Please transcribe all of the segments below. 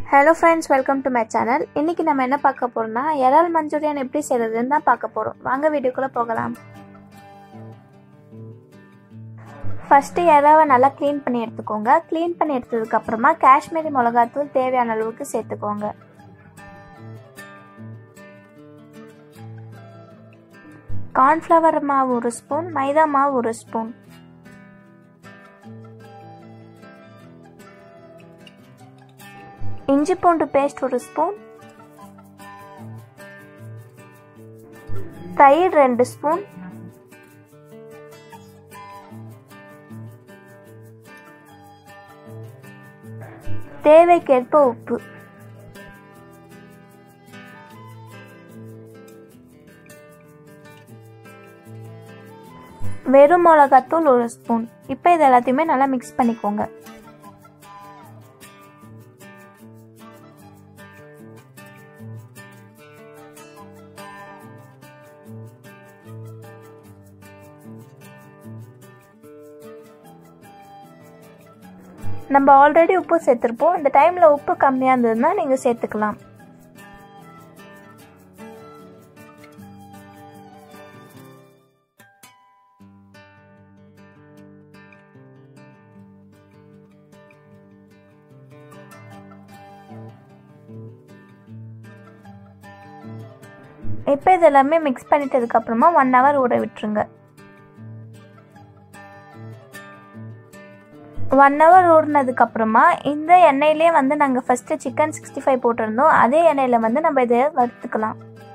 hello friends welcome to my channel இன்றைக்கி நம்ம என்ன பார்க்க போகிறோம்னா இறால் மஞ்சூரியன் எப்படி செய்கிறதுன்னு தான் பார்க்க போகிறோம் வாங்க வீடியோக்குள்ளே போகலாம் ஃபஸ்ட்டு இறாவை நல்லா க்ளீன் பண்ணி எடுத்துக்கோங்க க்ளீன் பண்ணி எடுத்ததுக்கப்புறமா காஷ்மீரி மிளகாத்தூள் தேவையான அளவுக்கு சேர்த்துக்கோங்க கார்ன்ஃப்ளவர் மாவு ஒரு ஸ்பூன் மைதா மாவு ஒரு ஸ்பூன் இஞ்சி பூண்டு பேஸ்ட் ஒரு ஸ்பூன் தயிர் ரெண்டு ஸ்பூன் தேவைக்கேற்ப உப்பு வெறும் மிளகாத்தூள் ஒரு ஸ்பூன் இப்போ இது எல்லாத்தையுமே நல்லா மிக்ஸ் பண்ணிக்கோங்க நம்ம ஆல்ரெடி உப்பு சேர்த்துருப்போம் இந்த டைமில் உப்பு கம்மியாக இருந்ததுன்னா நீங்கள் சேர்த்துக்கலாம் இப்போ இது எல்லாமே மிக்ஸ் பண்ணிட்டதுக்கப்புறமா ஒன் ஹவர் ஊற விட்டுருங்க ஒன் ஹவர் ஊறினதுக்கப்புறமா இந்த எண்ணெயிலே வந்து நாங்கள் ஃபஸ்ட்டு சிக்கன் சிக்ஸ்டி ஃபைவ் போட்டிருந்தோம் அதே எண்ணெயில் வந்து நம்ம இதை வறுத்துக்கலாம்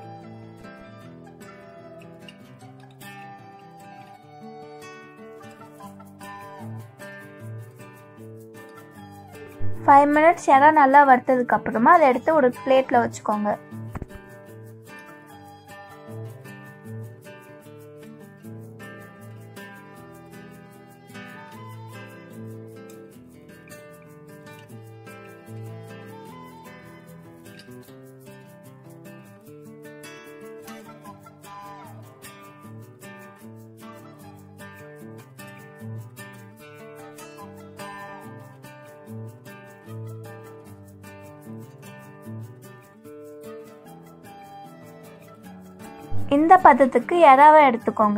ஃபைவ் மினிட்ஸ் இறா நல்லா வறுத்ததுக்கப்புறமா அதை எடுத்து ஒரு பிளேட்டில் வச்சுக்கோங்க இந்த பதத்துக்கு இறாவை எடுத்துக்கோங்க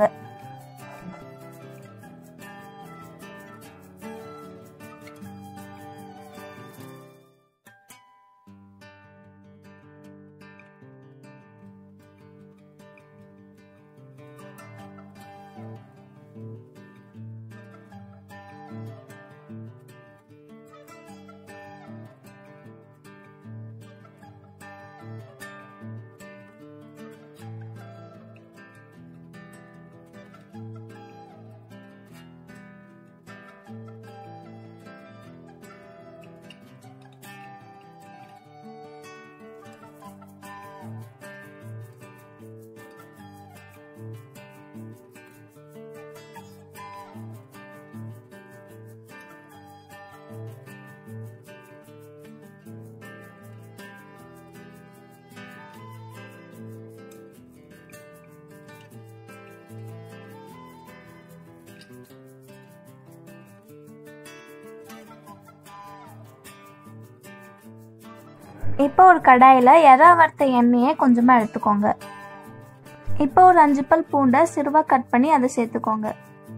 இப்போ ஒரு கடாயில் எறா வறுத்த எண்ணெயை கொஞ்சமாக எடுத்துக்கோங்க இப்போ ஒரு அஞ்சு பல் பூண்டை சிறுவாக கட் பண்ணி அதை சேர்த்துக்கோங்க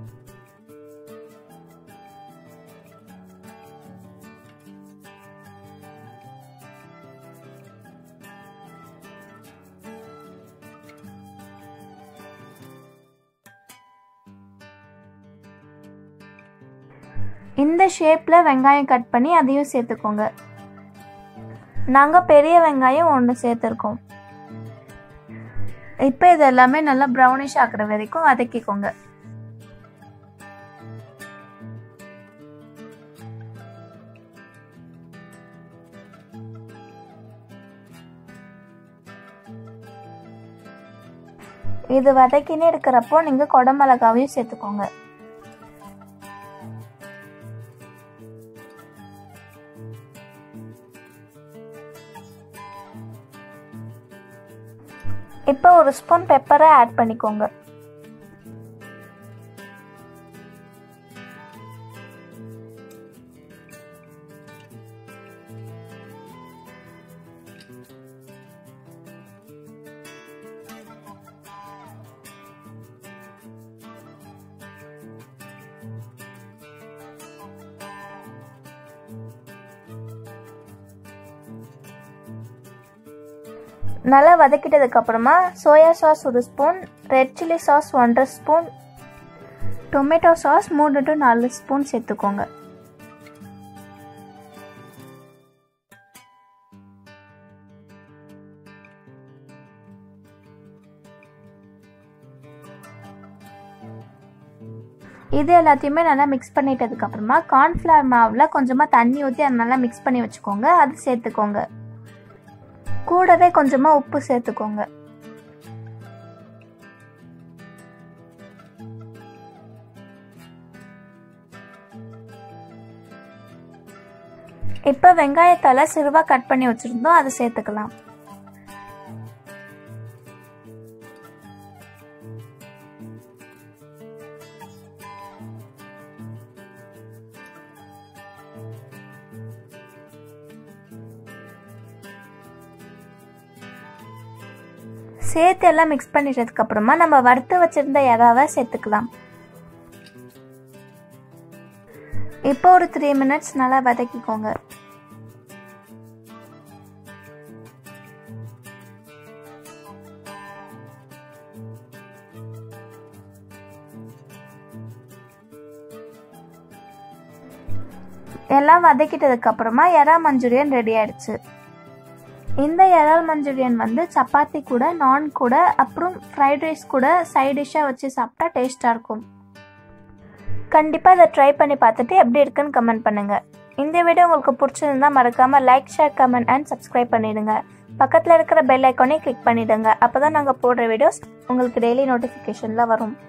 இந்த ஷேப்பில் வெங்காயம் கட் பண்ணி அதையும் சேர்த்துக்கோங்க நாங்கள் பெரிய வெங்காயம் ஒன்று சேர்த்துருக்கோம் இப்போ இது எல்லாமே நல்லா ப்ரௌனிஷ் ஆக்குற வரைக்கும் வதக்கிக்கோங்க இது வதக்கினே இருக்கிறப்போ நீங்கள் குடமிளகாவையும் சேர்த்துக்கோங்க இப்போ ஒரு ஸ்பூன் பெப்பரை ஆட் பண்ணிக்கோங்க நல்லா வதக்கிட்டதுக்கு அப்புறமா சோயா சாஸ் ஒரு ஸ்பூன் ரெட் சில்லி சாஸ் ஒன்றரை ஸ்பூன் டொமேட்டோ சாஸ் மூணு டு நாலு ஸ்பூன் சேர்த்துக்கோங்க இது எல்லாத்தையுமே நல்லா மிக்ஸ் பண்ணிட்டதுக்கு அப்புறமா கார்ன்ஃப்ளவர் மாவில் கொஞ்சமாக தண்ணி ஊற்றி அதை நல்லா மிக்ஸ் பண்ணி வச்சுக்கோங்க அது சேர்த்துக்கோங்க கூடவே கொஞ்சமாக உப்பு சேர்த்துக்கோங்க இப்போ வெங்காயத்தால சிறுவா கட் பண்ணி வச்சுருந்தோம் அதை சேர்த்துக்கலாம் சேர்த்து எல்லாம் மிக்ஸ் பண்ணிட்டதுக்கு அப்புறமா நம்ம வறுத்து வச்சிருந்த இறாவை சேர்த்துக்கலாம் இப்போ ஒரு த்ரீ மினிட்ஸ் நல்லா வதக்கிக்கோங்க எல்லாம் வதக்கிட்டதுக்கு அப்புறமா எறா மஞ்சூரியன் ரெடி ஆயிடுச்சு இந்த இறால் மஞ்சூரியன் வந்து சப்பாத்தி கூட நான் கூட அப்புறம் ஃப்ரைட் ரைஸ் கூட சைட் டிஷ்ஷாக வச்சு சாப்பிட்டா டேஸ்ட்டாக இருக்கும் கண்டிப்பாக இதை ட்ரை பண்ணி பார்த்துட்டு எப்படி இருக்குன்னு கமெண்ட் பண்ணுங்கள் இந்த வீடியோ உங்களுக்கு பிடிச்சிருந்தா மறக்காமல் like share comment and subscribe பண்ணிடுங்க பக்கத்தில் இருக்கிற பெல் ஐக்கானே கிளிக் பண்ணிடுங்க அப்போ தான் நாங்கள் போடுற வீடியோஸ் உங்களுக்கு டெய்லி நோட்டிஃபிகேஷனில் வரும்